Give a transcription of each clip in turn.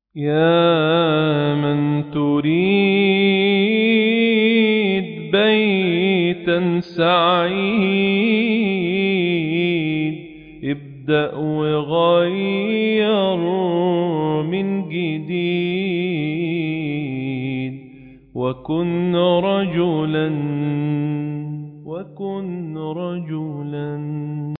يا من تريد بيتا سعيد ابدأ وغير من جديد وكن رجلا وكن رجلا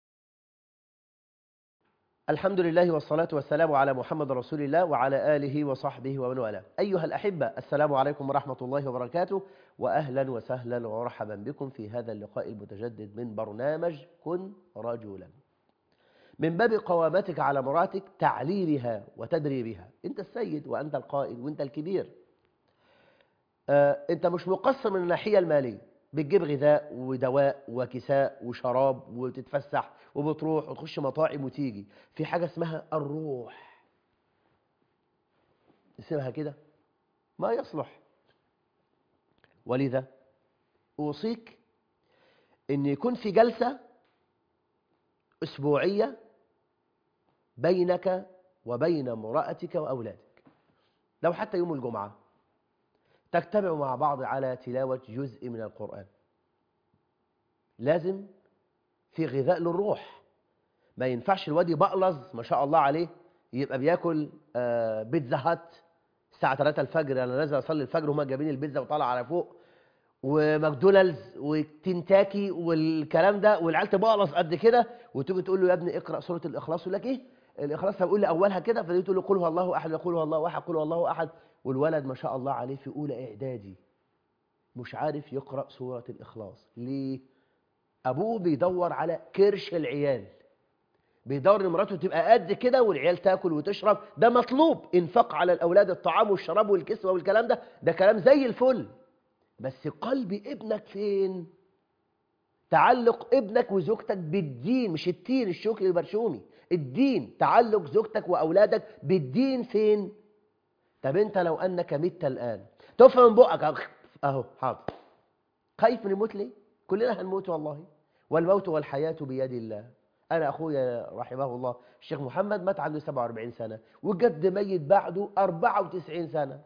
الحمد لله والصلاة والسلام على محمد رسول الله وعلى آله وصحبه ومن والاه أيها الأحبة السلام عليكم ورحمة الله وبركاته وأهلا وسهلا ومرحبا بكم في هذا اللقاء المتجدد من برنامج كن رجلا من باب قوامتك على مراتك تعليمها وتدريبها أنت السيد وأنت القائد وأنت الكبير آه، أنت مش مقصر من الناحية المالية بتجيب غذاء ودواء وكساء وشراب وتتفسح وبتروح وتخش مطاعم وتيجي في حاجة اسمها الروح اسمها كده ما يصلح ولذا أوصيك أن يكون في جلسة أسبوعية بينك وبين امرأتك وأولادك لو حتى يوم الجمعة تجتمعوا مع بعض على تلاوة جزء من القرآن لازم في غذاء للروح ما ينفعش الواد يبقلظ ما شاء الله عليه يبقى بياكل آه، بيتزا هات الساعة 3 الفجر انا نازل اصلي الفجر وهما جايبين البيتزا وطالع على فوق وماكدونالدز وتنتاكي والكلام ده والعيال تبقلص قد كده وتيجي تقول له يا ابني اقرا سوره الاخلاص يقول لك ايه الاخلاص طب قول لي اولها كده فتيجي تقول له قل هو الله احد يقول هو الله احد قل هو الله احد والولد ما شاء الله عليه في اولى اعدادي مش عارف يقرا سوره الاخلاص ليه ابوه بيدور على كرش العيال بيدور ان مراته تبقى قد كده والعيال تاكل وتشرب ده مطلوب انفاق على الاولاد الطعام والشراب والكسوه والكلام ده ده كلام زي الفل بس قلب ابنك فين تعلق ابنك وزوجتك بالدين مش التين الشوكي البرشومي الدين تعلق زوجتك واولادك بالدين فين طب انت لو انك مت الان تفهم من بقك اهو حاضر خايف من الموت ليه كلنا هنموت والله والموت والحياة بيد الله أنا أخويا رحمه الله الشيخ محمد مات عنده 47 سنة وجد ميت بعده 94 سنة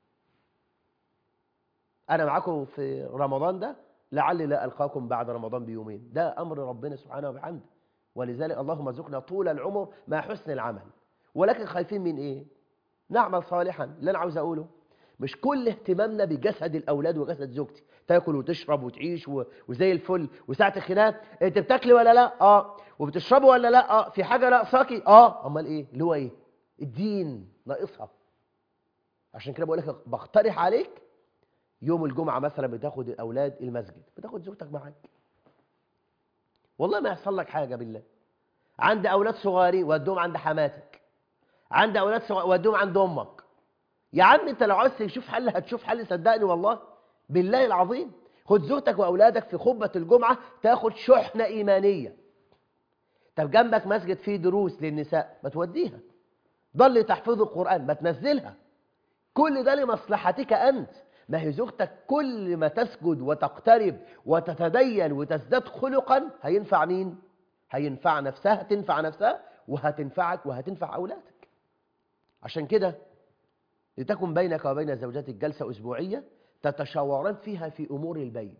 أنا معاكم في رمضان ده لعلي لا ألقاكم بعد رمضان بيومين ده أمر ربنا سبحانه وبحمده ولذلك اللهم ارزقنا طول العمر مع حسن العمل ولكن خايفين من إيه نعمل صالحا اللي أنا عاوز أقوله مش كل اهتمامنا بجسد الأولاد وجسد زوجتي تاكل وتشرب وتعيش و... وزي الفل وساعة الخناق انت بتاكلي ولا لا اه وبتشربي ولا لا اه في حاجة ناقصاكي اه امال ايه اللي هو ايه الدين ناقصها عشان كده بقول لك بقترح عليك يوم الجمعة مثلا بتاخد الأولاد المسجد بتاخد زوجتك معاك والله ما يحصل لك حاجة بالله عند أولاد صغاري ودهم عند حماتك عند أولاد صغاري ودهم عند أمك يا عم انت لو عاوز تشوف حل هتشوف حل صدقني والله بالله العظيم خد زوجتك واولادك في خطبه الجمعه تاخد شحنه ايمانيه طب جنبك مسجد فيه دروس للنساء ما توديها ضل تحفظ القران ما تنزلها كل ده لمصلحتك انت ما هي زوجتك كل ما تسجد وتقترب وتتدين وتزداد خلقا هينفع مين هينفع نفسها هتنفع نفسها وهتنفعك وهتنفع اولادك عشان كده لتكن بينك وبين زوجتك جلسة أسبوعية تتشاوران فيها في أمور البيت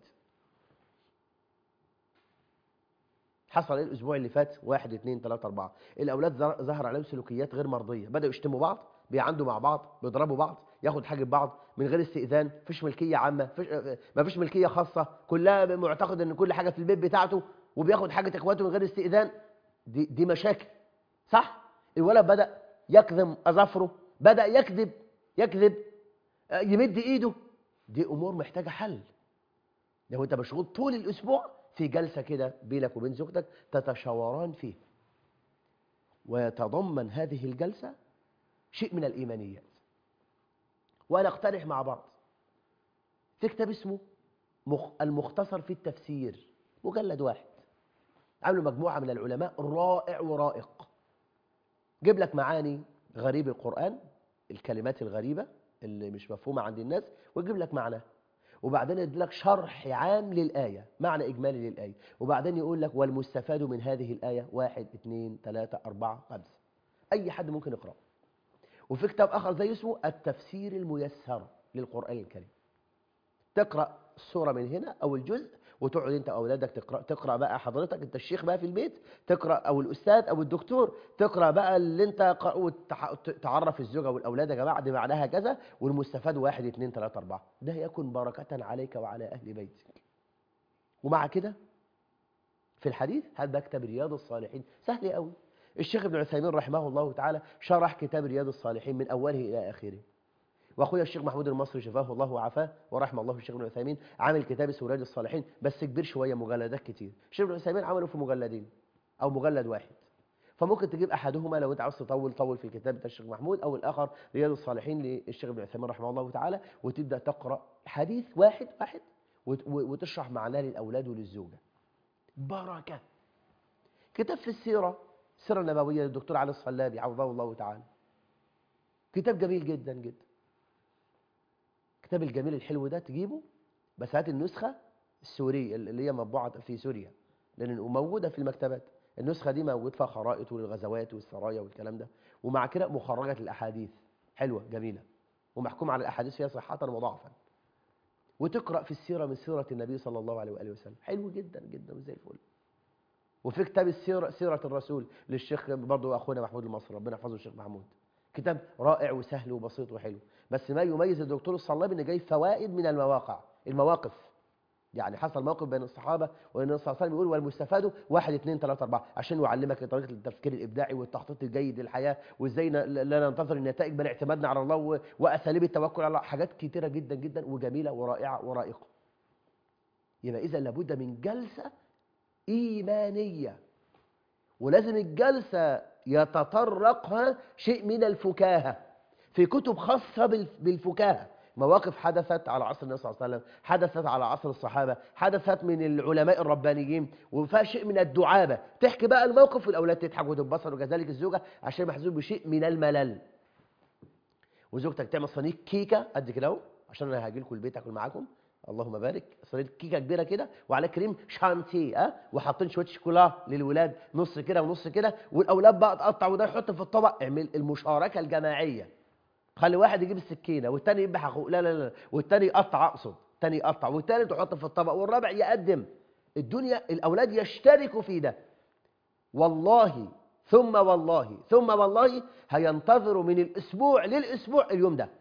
حصل ايه الأسبوع اللي فات واحد اثنين ثلاثة أربعة الأولاد ظهر عليهم سلوكيات غير مرضية بدأوا يشتموا بعض بيعندوا مع بعض بيضربوا بعض ياخد حاجة بعض من غير استئذان فيش ملكية عامة فيش ما فيش ملكية خاصة كلها معتقد ان كل حاجة في البيت بتاعته وبياخد حاجة اخواته من غير استئذان دي, دي مشاكل صح الولد بدأ يكظم أظافره بدأ يكذب يكذب يمد ايده دي امور محتاجه حل لو انت مشغول طول الاسبوع في جلسه كده بينك وبين زوجتك تتشاوران فيه ويتضمن هذه الجلسه شيء من الايمانيات وانا اقترح مع بعض في كتاب اسمه المختصر في التفسير مجلد واحد عملوا مجموعه من العلماء رائع ورائق جيب لك معاني غريب القران الكلمات الغريبة اللي مش مفهومة عند الناس ويجيب لك معناه وبعدين يدي لك شرح عام للآية معنى إجمالي للآية وبعدين يقول لك والمستفاد من هذه الآية واحد اثنين ثلاثة أربعة خمسة أي حد ممكن يقرأ وفي كتاب اخر زي اسمه التفسير الميسر للقران الكريم تقرا السوره من هنا او الجزء وتقعد انت واولادك تقرا تقرا بقى حضرتك انت الشيخ بقى في البيت تقرا او الاستاذ او الدكتور تقرا بقى اللي انت ق- وتح- تعرف الزوجه والاولاد يا جماعه دي معناها كذا والمستفاد واحد اثنين ثلاثه اربعه ده يكون بركه عليك وعلى اهل بيتك ومع كده في الحديث هات بقى كتاب رياض الصالحين سهل قوي الشيخ ابن عثيمين رحمه الله تعالى شرح كتاب رياض الصالحين من اوله الى اخره واخويا الشيخ محمود المصري شفاه الله وعافاه ورحم الله الشيخ ابن عثيمين عامل كتاب اسمه رياض الصالحين بس كبير شويه مجلدات كتير الشيخ ابن عثيمين عمله في مجلدين او مجلد واحد فممكن تجيب احدهما لو انت عاوز تطول طول في الكتاب بتاع الشيخ محمود او الاخر رياض الصالحين للشيخ ابن عثيمين رحمه الله تعالى وتبدا تقرا حديث واحد واحد وت- و- وتشرح معناه للاولاد وللزوجه بركه كتاب في السيره السيره النبويه للدكتور علي الصلابي عوضه الله تعالى كتاب جميل جدا جدا الكتاب الجميل الحلو ده تجيبه بس هات النسخه السوريه اللي هي مطبوعه في سوريا لان موجوده في المكتبات النسخه دي موجود فيها خرائط للغزوات والسرايا والكلام ده ومع كده مخرجه الاحاديث حلوه جميله ومحكوم على الاحاديث فيها صحه وضعفا وتقرا في السيره من سيره النبي صلى الله عليه واله وسلم حلو جدا جدا وزي الفل وفي كتاب السيره سيره الرسول للشيخ برضه اخونا محمود المصري ربنا يحفظه الشيخ محمود كتاب رائع وسهل وبسيط وحلو بس ما يميز الدكتور الصلابي ان جاي فوائد من المواقع المواقف يعني حصل موقف بين الصحابه وان النبي صلى الله عليه وسلم يقول والمستفاد واحد اثنين ثلاثه اربعه عشان يعلمك طريقه التفكير الابداعي والتخطيط الجيد للحياه وازاي ن- لا ننتظر النتائج بل اعتمادنا على الله و- واساليب التوكل على الله حاجات كتيره جدا جدا وجميله ورائعه ورائقه يبقى اذا لابد من جلسه ايمانيه ولازم الجلسه يتطرقها شيء من الفكاهه في كتب خاصه بالف- بالفكاهه مواقف حدثت على عصر النبي صلى الله عليه وسلم حدثت على عصر الصحابة حدثت من العلماء الربانيين وفيها شيء من الدعابة تحكي بقى الموقف والأولاد تضحك وتنبسط وكذلك الزوجة عشان محزون بشيء من الملل وزوجتك تعمل صينيه كيكه قد كده اهو عشان انا هاجي لكم البيت اكل معاكم اللهم بارك صينيه كيكه كبيره كده وعلى كريم شانتيه اه وحاطين شويه شوكولا للولاد نص كده ونص كده والاولاد بقى تقطع وده يحط في الطبق اعمل المشاركه الجماعيه خلي واحد يجيب السكينه والتاني يذبح اخوه لا لا لا والتاني يقطع اقصد التاني يقطع والتالت يحط في الطبق والرابع يقدم الدنيا الاولاد يشتركوا في ده والله ثم والله ثم والله هينتظروا من الاسبوع للاسبوع اليوم ده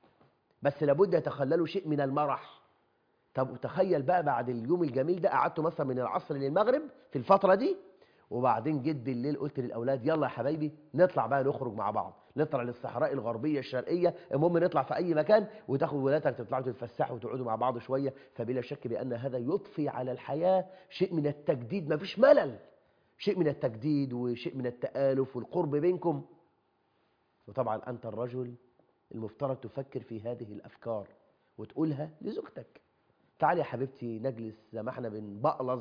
بس لابد يتخللوا شيء من المرح طب تخيل بقى بعد اليوم الجميل ده قعدتوا مثلا من العصر للمغرب في الفتره دي وبعدين جيت بالليل قلت للاولاد يلا يا حبايبي نطلع بقى نخرج مع بعض نطلع للصحراء الغربيه الشرقيه المهم نطلع في اي مكان وتاخد ولادك تطلعوا تتفسحوا وتقعدوا مع بعض شويه فبلا شك بان هذا يضفي على الحياه شيء من التجديد مفيش ملل شيء من التجديد وشيء من التآلف والقرب بينكم وطبعا أنت الرجل المفترض تفكر في هذه الأفكار وتقولها لزوجتك تعالي يا حبيبتي نجلس زي ما احنا بنبقلظ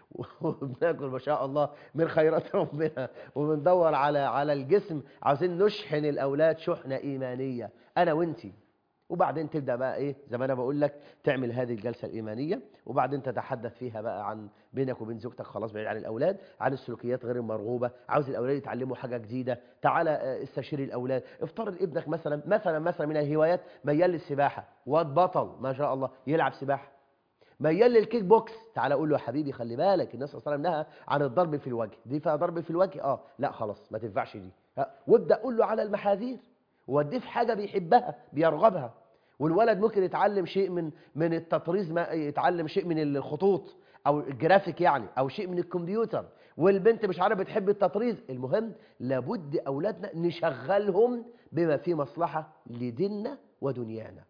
وبناكل ما شاء الله من خيرات ربنا وبندور على على الجسم عاوزين نشحن الاولاد شحنه ايمانيه انا وانتي وبعدين تبدا بقى ايه زي ما انا بقول لك تعمل هذه الجلسه الايمانيه وبعدين تتحدث فيها بقى عن بينك وبين زوجتك خلاص بعيد عن الاولاد عن السلوكيات غير المرغوبه عاوز الاولاد يتعلموا حاجه جديده تعالى آه، استشير الاولاد افترض ابنك مثلا مثلا مثلا من الهوايات ميال للسباحه واد بطل ما شاء الله يلعب سباحه ميال للكيك بوكس تعالى قول له يا حبيبي خلي بالك الناس صلى الله عليه وسلم نهى عن الضرب في الوجه دي فيها ضرب في الوجه اه لا خلاص ما تنفعش دي ها، وابدا قول له على المحاذير ووديه في حاجه بيحبها بيرغبها والولد ممكن يتعلم شيء من من التطريز ما يتعلم شيء من الخطوط او الجرافيك يعني او شيء من الكمبيوتر والبنت مش عارفه بتحب التطريز المهم لابد اولادنا نشغلهم بما فيه مصلحه لديننا ودنيانا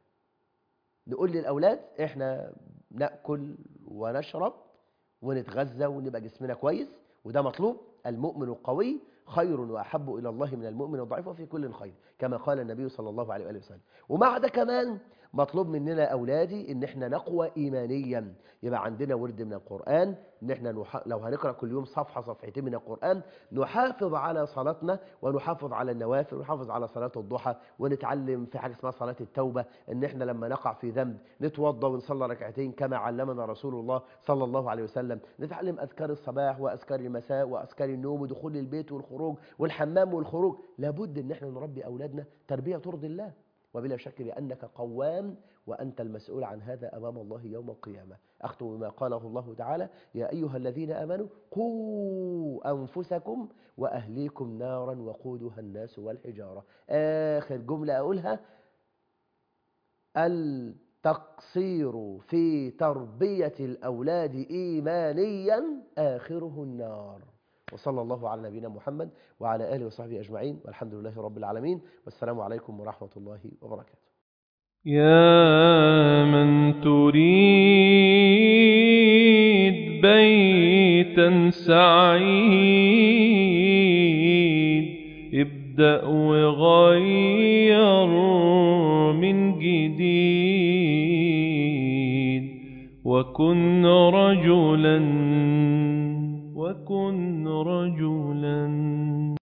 نقول للاولاد احنا ناكل ونشرب ونتغذى ونبقى جسمنا كويس وده مطلوب المؤمن القوي خير واحب الى الله من المؤمن الضعيف وفي كل خير كما قال النبي صلى الله عليه واله وسلم ومع ده كمان مطلوب مننا أولادي إن احنا نقوى إيمانيا يبقى عندنا ورد من القرآن إن احنا نح... لو هنقرأ كل يوم صفحة صفحتين من القرآن نحافظ على صلاتنا ونحافظ على النوافل ونحافظ على صلاة الضحى ونتعلم في حاجة اسمها صلاة التوبة إن احنا لما نقع في ذنب نتوضى ونصلي ركعتين كما علمنا رسول الله صلى الله عليه وسلم نتعلم أذكار الصباح وأذكار المساء وأذكار النوم ودخول البيت والخروج والحمام والخروج لابد إن احنا نربي أولادنا تربية ترضي الله وبلا شك بأنك قوام وأنت المسؤول عن هذا أمام الله يوم القيامة أختم بما قاله الله تعالى يا أيها الذين آمنوا قوا أنفسكم وأهليكم نارا وقودها الناس والحجارة آخر جملة أقولها التقصير في تربية الأولاد إيمانيا آخره النار وصلى الله على نبينا محمد وعلى آله وصحبه أجمعين والحمد لله رب العالمين والسلام عليكم ورحمة الله وبركاته يا من تريد بيتا سعيد ابدأ وغير من جديد وكن رجلا وكن رجلا